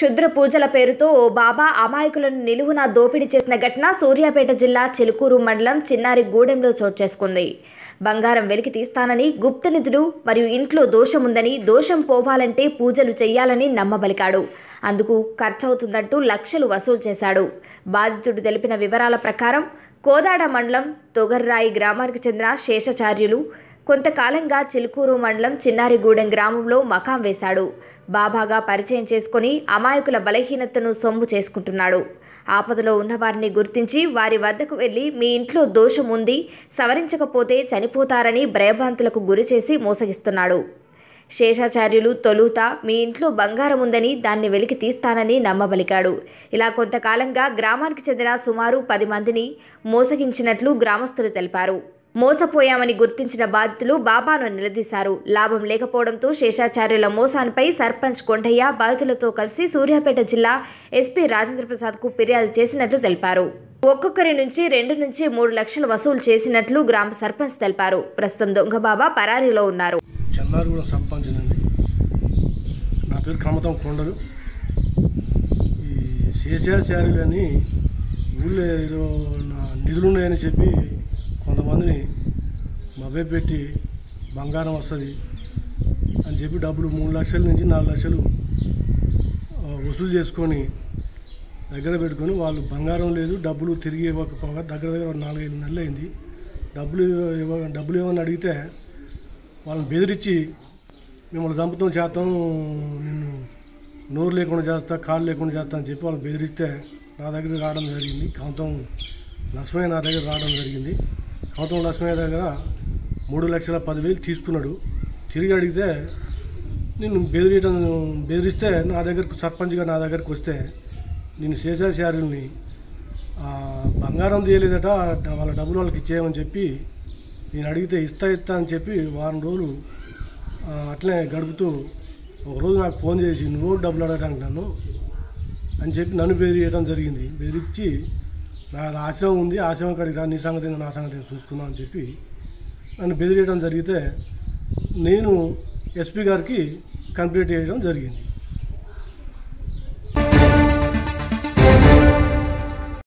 క్షుద్ర పూజల పేరుతో ఓ బాబా అమాయకులను నిలువున దోపిడీ చేసిన ఘటన సూర్యాపేట జిల్లా చిలుకూరు మండలం చిన్నారి గూడెంలో చోటు చేసుకుంది బంగారం వెలికి తీస్తానని గుప్త నిధులు మరియు ఇంట్లో దోషముందని దోషం పోవాలంటే పూజలు చెయ్యాలని నమ్మబలికాడు అందుకు ఖర్చవుతుందంటూ లక్షలు వసూలు చేశాడు బాధితుడు తెలిపిన వివరాల ప్రకారం కోదాడ మండలం తొగర్రాయి గ్రామానికి చెందిన శేషాచార్యులు కొంతకాలంగా చిలుకూరు మండలం చిన్నారిగూడెం గ్రామంలో మకాం వేశాడు బాబాగా పరిచయం చేసుకొని అమాయకుల బలహీనతను సొమ్ము చేసుకుంటున్నాడు ఆపదలో ఉన్నవారిని గుర్తించి వారి వద్దకు వెళ్ళి మీ ఇంట్లో దోషం ఉంది సవరించకపోతే చనిపోతారని భయభ్రాంతులకు గురి చేసి మోసగిస్తున్నాడు శేషాచార్యులు తొలుత మీ ఇంట్లో బంగారం ఉందని దాన్ని వెలికి తీస్తానని నమ్మబలికాడు ఇలా కొంతకాలంగా గ్రామానికి చెందిన సుమారు పది మందిని మోసగించినట్లు గ్రామస్తులు తెలిపారు మోసపోయామని గుర్తించిన బాధితులు బాబాను నిలదీశారు లాభం లేకపోవడంతో శేషాచార్యుల మోసానిపై సర్పంచ్ కొండయ్య బాధితులతో కలిసి సూర్యాపేట జిల్లా ఎస్పీ రాజేంద్ర ప్రసాద్కు ఫిర్యాదు చేసినట్లు తెలిపారు ఒక్కొక్కరి నుంచి రెండు నుంచి మూడు లక్షలు వసూలు చేసినట్లు గ్రామ సర్పంచ్ తెలిపారు ప్రస్తుతం దొంగ బాబా పరారీలో ఉన్నారు చెన్నారుగూడ సర్పంచ్ అండి నా పేరు కమతం కొండలు ఈ శేషాచార్యులు అని ఊళ్ళో ఏదో నా నిధులు ఉన్నాయని చెప్పి కొంతమందిని మభ్యపెట్టి బంగారం వస్తుంది అని చెప్పి డబ్బులు మూడు లక్షల నుంచి నాలుగు లక్షలు ఆ, వసూలు చేసుకొని దగ్గర పెట్టుకొని వాళ్ళు బంగారం లేదు డబ్బులు తిరిగి ఇవ్వకపోగా దగ్గర దగ్గర ఒక నాలుగైదు నెలలు అయింది డబ్బులు ఇవ్వ డబ్బులు ఇవ్వని అడిగితే వాళ్ళని బెదిరించి మిమ్మల్ని చంపుతాం చేస్తాం నిన్ను నోరు లేకుండా చేస్తా కాళ్ళు లేకుండా చేస్తా అని చెప్పి వాళ్ళని బెదిరిస్తే నా దగ్గర రావడం జరిగింది కాంతం లక్ష్మయ్య నా దగ్గర రావడం జరిగింది కాంతం లక్ష్మయ్య దగ్గర మూడు లక్షల పదివేలు తీసుకున్నాడు తిరిగి అడిగితే నేను బెదిరియటం బెదిరిస్తే నా దగ్గరకు సర్పంచ్గా నా దగ్గరకు వస్తే నేను శేషాచార్యుల్ని ఆ, బంగారం తీయలేదట వాళ్ళ డబ్బులు వాళ్ళకి ఇచ్చేయమని చెప్పి నేను అడిగితే ఇస్తా ఇస్తా అని చెప్పి వారం రోజులు ఆ, అట్లే గడుపుతూ ఒకరోజు నాకు ఫోన్ చేసి నువ్వు డబ్బులు అడగడానికి నన్ను అని చెప్పి నన్ను బెదిరియడం జరిగింది బెదిరించి నా ఆశ్రమం ఉంది ఆశ్రమం కాడికి రా నీ సంగతి ఏందో, నా సంగతి ఏందో చూసుకున్నాం అని చెప్పి నన్ను బెదిరియడం జరిగితే నేను ఎస్పీ గారికి కంప్లీట్ చేయడం జరిగింది